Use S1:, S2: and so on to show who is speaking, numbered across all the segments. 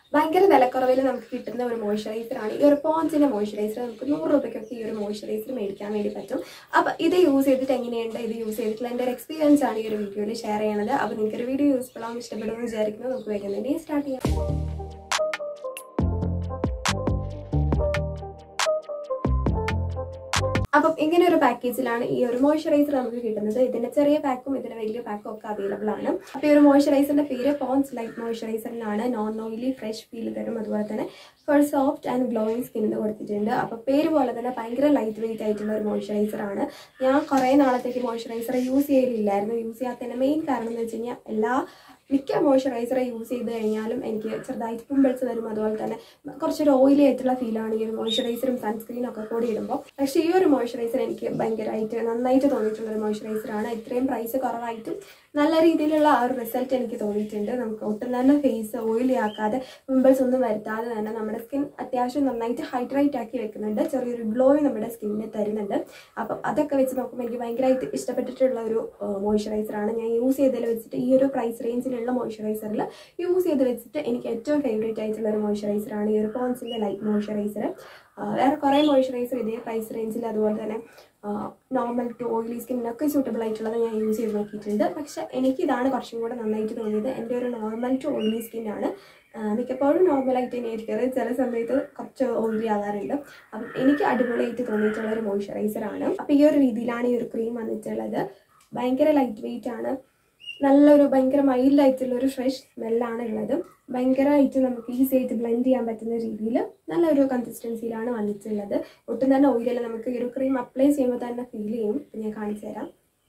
S1: ഭയങ്കര വിലക്കുറവിൽ നമുക്ക് കിട്ടുന്ന ഒരു മോയ്സ്ചറൈസർ ആണ് ഈ ഒരു പോൺസിന്റെ മോയ്സ്ചറൈസർ നമുക്ക് നൂറ് രൂപയ്ക്കൊക്കെ ഈ ഒരു മോയ്സ്ചറൈസർ മേടിക്കാൻ വേണ്ടി പറ്റും അപ്പോൾ ഇത് യൂസ് ചെയ്തിട്ട് എങ്ങനെയുണ്ട് ഇത് യൂസ് ചെയ്തിട്ടുള്ള എൻ്റെ ഒരു എക്സ്പീരിയൻസ് ആണ് ഈ ഒരു വീഡിയോയിൽ ഷെയർ ചെയ്യണത് അപ്പോൾ നിങ്ങൾക്ക് ഒരു വീഡിയോ യൂസ്ഫുൾ ആവും ഇഷ്ടപ്പെടുമെന്ന് വിചാരിക്കുന്നു നമുക്ക് വേഗം തന്നെ സ്റ്റാർട്ട് ചെയ്യാം അപ്പം ഇങ്ങനെ ഒരു പാക്കേജിലാണ് ഈ ഒരു മോയ്സ്ചറൈസർ നമുക്ക് കിട്ടുന്നത് ഇതിന്റെ ചെറിയ പാക്കും ഇതിന്റെ വലിയ പാക്കും ഒക്കെ അവൈലബിൾ ആണ് അപ്പോൾ ഈ ഒരു മോയ്സ്ചറൈസറിന്റെ പേര് പോൺസ് ലൈറ്റ് മോയ്സ്ചറൈസറിനാണ് നോൺ ഓയിലി ഫ്രഷ് ഫീൽ തരും അതുപോലെ തന്നെ for soft and glowing skin എന്ന് കൊടുത്തിട്ടുണ്ട് അപ്പോൾ പേര് പോലെ തന്നെ ഭയങ്കര ലൈറ്റ് വെയിറ്റ് ആയിട്ടുള്ള ഒരു മോയ്സ്ചറൈസർ ആണ് ഞാൻ കുറേ നാളത്തേക്ക് മോയ്സ്ചറൈസർ യൂസ് ചെയ്യലില്ലായിരുന്നു യൂസ് ചെയ്യാത്തതിന്റെ മെയിൻ കാരണം എന്ന് വെച്ച് കഴിഞ്ഞാൽ എല്ലാ മിക്ക മോയ്സ്ചറൈസർ യൂസ് ചെയ്ത് കഴിഞ്ഞാലും എനിക്ക് ചെറുതായിട്ട് പിമ്പിൾസ് വരും അതുപോലെ തന്നെ കുറച്ചൊരു ഓയിലി ആയിട്ടുള്ള ഫീലാണ് ഈ ഒരു മോയ്സ്ചറൈസറും സൺസ്ക്രീനും ഒക്കെ കൂടി ഇടുമ്പോൾ പക്ഷേ ഈ ഒരു മോയ്സ്ചറൈസർ എനിക്ക് ഭയങ്കരമായിട്ട് നന്നായിട്ട് തോന്നിയിട്ടുള്ള ഒരു മോയ്സ്ചറൈസറാണ് ഇത്രയും പ്രൈസ് കുറവായിട്ടും നല്ല രീതിയിലുള്ള ആ ഒരു റിസൾട്ട് എനിക്ക് തോന്നിയിട്ടുണ്ട് നമുക്ക് ഒട്ടും തന്നെ ഫേസ് ഓയിലി ആക്കാതെ പിമ്പിൾസ് ഒന്നും വരുത്താതെ തന്നെ നമ്മുടെ സ്കിൻ അത്യാവശ്യം നന്നായിട്ട് ഹൈഡ്രേറ്റ് ആക്കി വെക്കുന്നുണ്ട് ചെറിയൊരു ഗ്ലോയും നമ്മുടെ സ്കിന്നിന് തരുന്നുണ്ട് അപ്പം അതൊക്കെ വെച്ച് നോക്കുമ്പോൾ എനിക്ക് ഭയങ്കരമായിട്ട് ഇഷ്ടപ്പെട്ടിട്ടുള്ള ഒരു മോയ്സ്ചറൈസറാണ് ഞാൻ യൂസ് ചെയ്തതിൽ വെച്ചിട്ട് ഈ ഒരു പ്രൈസ് റേഞ്ചിലുള്ള മോയ്സ്ചറൈസറിൽ യൂസ് ചെയ്ത് വെച്ചിട്ട് എനിക്ക് ഏറ്റവും ഫേവറേറ്റ് ആയിട്ടുള്ള ഒരു മോയ്സ്ചറൈസറാണ് ഈ ഒരു പോൺസിൻ്റെ ലൈറ്റ് മോയ്സ്ചറൈസർ വേറെ കുറേ മോയ്സ്ചറൈസർ ഇതേ പ്രൈസ് റേഞ്ചിൽ അതുപോലെ തന്നെ നോർമൽ ടു ഓയിലി സ്കിന്നൊക്കെ സൂട്ടബിൾ ആയിട്ടുള്ളത് ഞാൻ യൂസ് ചെയ്ത് നോക്കിയിട്ടുണ്ട് പക്ഷേ എനിക്ക് ഇതാണ് കുറച്ചും കൂടെ നന്നായിട്ട് തോന്നിയത് എൻ്റെ ഒരു നോർമൽ ടു ഓയിലി സ്കിന്നാണ് മിക്കപ്പോഴും നോർമലായിട്ട് തന്നെ ആയിരിക്കാറ് ചില സമയത്ത് കുറച്ച് ഓയിലി ആകാറുണ്ട് അപ്പം എനിക്ക് അടിപൊളിയായിട്ട് തോന്നിയിട്ടുള്ള ഒരു മോയ്സ്ചറൈസർ ആണ് അപ്പം ഈ ഒരു രീതിയിലാണ് ഈ ഒരു ക്രീം വന്നിട്ടുള്ളത് ഭയങ്കര ലൈറ്റ് വെയിറ്റ് ആണ് നല്ലൊരു ഭയങ്കര മൈൽഡായിട്ടുള്ള ഒരു ഫ്രഷ് സ്മെല്ലാണ് ഉള്ളത് ഭയങ്കരമായിട്ട് നമുക്ക് ഈസി ആയിട്ട് ബ്ലെൻഡ് ചെയ്യാൻ പറ്റുന്ന രീതിയിൽ നല്ലൊരു കൺസിസ്റ്റൻസിയിലാണ് വന്നിട്ടുള്ളത് ഒട്ടും തന്നെ ഓയിലല്ല നമുക്ക് ഈ ഒരു ക്രീം അപ്ലൈ ചെയ്യുമ്പോൾ തന്നെ ഫീൽ ചെയ്യും ഇപ്പം ഞാൻ കാണിച്ചു തരാം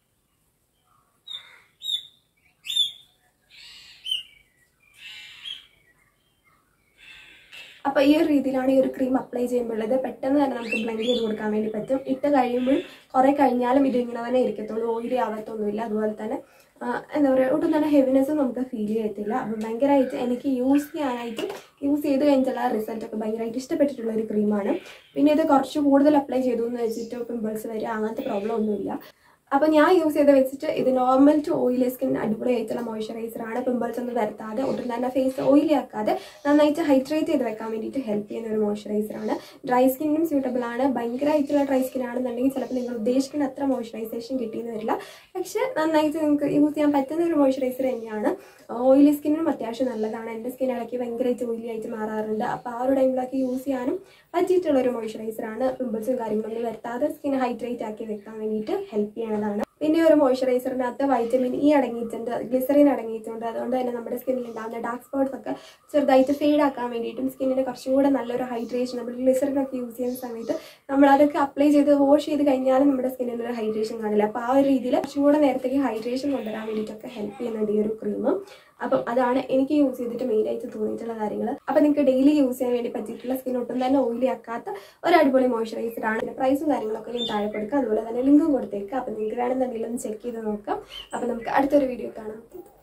S1: അപ്പോൾ ഈ ഒരു രീതിയിലാണ് ഈ ഒരു ക്രീം അപ്ലൈ ചെയ്യുമ്പോഴുള്ളത് പെട്ടെന്ന് തന്നെ നമുക്ക് ബ്ലെൻഡ് ചെയ്ത് കൊടുക്കാൻ വേണ്ടി പറ്റും ഇട്ട് കഴിയുമ്പോൾ കുറേ കഴിഞ്ഞാലും ഇത് ഇങ്ങനെ തന്നെ ഇരിക്കത്തുള്ളൂ ഓയിലി ആവത്തൊന്നുമില്ല അതുപോലെ തന്നെ എന്താ പറയുക ഒട്ടും തന്നെ ഹെവിനെസ്സും നമുക്ക് ഫീൽ ചെയ്യത്തില്ല അപ്പം ഭയങ്കരമായിട്ട് എനിക്ക് യൂസ് ചെയ്യാനായിട്ട് യൂസ് ചെയ്ത് കഴിഞ്ഞിട്ടുള്ള റിസൾട്ടൊക്കെ ഭയങ്കരമായിട്ട് ഇഷ്ടപ്പെട്ടിട്ടുള്ള ഒരു ക്രീമാണ് പിന്നെ ഇത് കുറച്ച് കൂടുതൽ അപ്ലൈ ചെയ്തു എന്ന് വെച്ചിട്ട് പിമ്പിൾസ് വരിക അങ്ങനത്തെ പ്രോബ്ലം ഒന്നുമില്ല അപ്പോൾ ഞാൻ യൂസ് ചെയ്ത് വെച്ചിട്ട് ഇത് നോർമൽ ടു ഓയിലി സ്കിൻ അടിപൊളിയായിട്ടുള്ള മോയ്സ്ചറൈസർ ആണ് പിമ്പിൾസ് ഒന്നും വരുത്താതെ ഒട്ടും തന്നെ ഫേസ് ഓയിലി ആക്കാതെ നന്നായിട്ട് ഹൈഡ്രേറ്റ് ചെയ്ത് വെക്കാൻ വേണ്ടിയിട്ട് ഹെൽപ്പ് ചെയ്യുന്ന ഒരു മോയ്സ്ചറൈസർ ആണ് ഡ്രൈ സ്കിന്നും സ്യൂട്ടബിൾ ആണ് ഭയങ്കരമായിട്ടുള്ള ഡ്രൈ സ്കിൻ ആണെന്നുണ്ടെങ്കിൽ ചിലപ്പോൾ നിങ്ങൾ ഉദ്ദേശിക്കുന്ന അത്ര മോയ്സ്ചറൈസേഷൻ കിട്ടിയെന്ന് വരില്ല പക്ഷെ നന്നായിട്ട് നിങ്ങൾക്ക് യൂസ് ചെയ്യാൻ പറ്റുന്ന ഒരു മോയ്സ്ചറൈസർ തന്നെയാണ് ഓയിലി സ്കിന്നും അത്യാവശ്യം നല്ലതാണ് എൻ്റെ സ്കിൻ ഇടയ്ക്ക് ഭയങ്കരമായിട്ട് ഓയിലി ആയിട്ട് മാറാറുണ്ട് അപ്പോൾ ആ ഒരു ടൈമിലൊക്കെ യൂസ് ചെയ്യാനും പറ്റിയിട്ടുള്ള ഒരു മോയ്സ്ചറൈസർ ആണ് പിമ്പിൾസും കാര്യങ്ങളൊന്നും വരുത്താതെ സ്കിൻ ഹൈഡ്രേറ്റ് ആക്കി വെക്കാൻ വേണ്ടിയിട്ട് ഹെൽപ്പ് ചെയ്യണതാണ് പിന്നെ ഒരു മോയ്സ്ചറൈസറിനകത്ത് വൈറ്റമിൻ ഇ അടങ്ങിയിട്ടുണ്ട് ഗ്ലിസറിൻ അടങ്ങിയിട്ടുണ്ട് അതുകൊണ്ട് തന്നെ നമ്മുടെ സ്കിന്നിൽ ഉണ്ടാകുന്ന ഡാർക്ക് സ്പോട്ട്സ് ഒക്കെ ചെറുതായിട്ട് ഫെയ്ഡ് ആക്കാൻ വേണ്ടിയിട്ടും സ്കിന്നിന് കുറച്ചും കൂടെ നല്ലൊരു ഹൈഡ്രേഷൻ നമ്മൾ ഗ്ലിസറിൻ ഒക്കെ യൂസ് ചെയ്യുന്ന സമയത്ത് നമ്മൾ അതൊക്കെ അപ്ലൈ ചെയ്ത് വാഷ് ചെയ്ത് കഴിഞ്ഞാലും നമ്മുടെ സ്കിന്നിന് ഒരു ഹൈഡ്രേഷൻ കാണില്ല അപ്പോൾ ആ ഒരു രീതിയിൽ കുറച്ചും കൂടെ നേരത്തേക്ക് ഹൈഡ്രേഷൻ കൊണ്ടുവരാൻ വേണ്ടിയിട്ടൊക്കെ ഹെൽപ്പ് ചെയ്യുന്നുണ്ട് ഈ ഒരു ക്രീം അപ്പം അതാണ് എനിക്ക് യൂസ് ചെയ്തിട്ട് മെയിനായിട്ട് തോന്നിയിട്ടുള്ള കാര്യങ്ങൾ അപ്പം നിങ്ങൾക്ക് ഡെയിലി യൂസ് ചെയ്യാൻ വേണ്ടി പറ്റിയിട്ടുള്ള സ്കിൻ ഒട്ടും തന്നെ ഓയിലി ആക്കാത്ത ഒരു അടിപൊളി മോയ്സ്ചറൈസർ ആണ് പിന്നെ പ്രൈസും കാര്യങ്ങളൊക്കെ ഞാൻ താഴെ കൊടുക്കാം അതുപോലെ തന്നെ ലിങ്കും കൊടുത്തേക്കാം അപ്പം നിങ്ങൾക്ക് വേണമെന്നുണ്ടെങ്കിൽ ഒന്ന് ചെക്ക് ചെയ്ത് നോക്കാം അപ്പം നമുക്ക് അടുത്തൊരു വീഡിയോ കാണാം